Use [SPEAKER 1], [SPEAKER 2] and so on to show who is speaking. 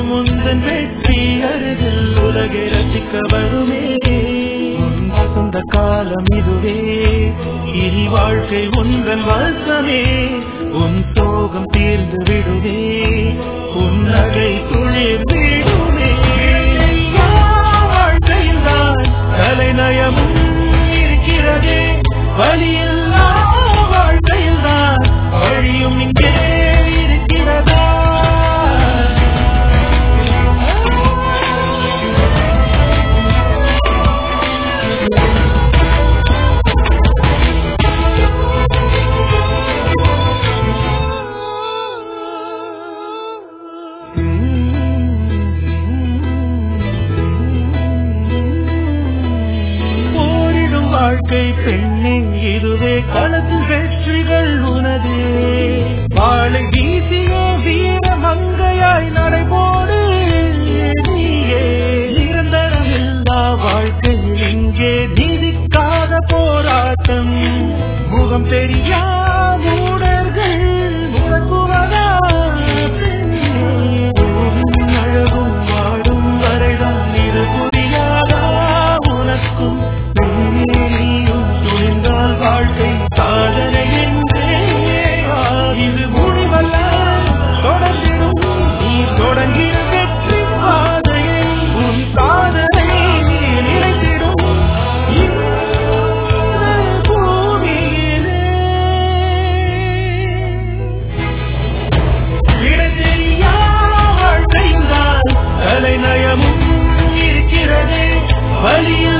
[SPEAKER 1] முந்தன் வெற்றி அருகில் உலகை ரசிக்க வருமே உன் வசந்த காலம் இதுவே இனி வாழ்க்கை உந்தன் வசமே உன் சோகம் தீர்ந்து விடுவே உன் நகை துளிர் விடுமே வாழ்க்கையில்தான் கலைநயமும் இருக்கிறதே வழியில்லா வாழ்க்கையில்தான் வழியும் இங்கே இருக்கிறதா போரிடும் வாழ்க்கை பெண்ணே இதுவே களத்தில் வெற்றிகள் உனதே வாழை வீசியே வீர மங்கையாய் நடைபோடு நீயே நிரந்தரமில்லா வாழ்க்கையில் இங்கே நீதிக்காத போராட்டம் முகம் தெரியா மூடர்கள் முடக்குவதா பெண்ணே? பூவின் அழகும் வாடும் வரைதான் இது புரியாதா உனக்கும் பெண்ணே நீயும் துணிந்தால் வாழ்க்கை சாதனை என்றே இது முடிவல்ல தொடர்ந்திடும் நீ தொடங்கிய வெற்றி பாதையை உன் சாதனை நினைத்திடும் இந்த பூமியிலே விடத்தெரியா வாழ்க்கையில்தான் கலைநயமும் இருக்கிறது வழியில்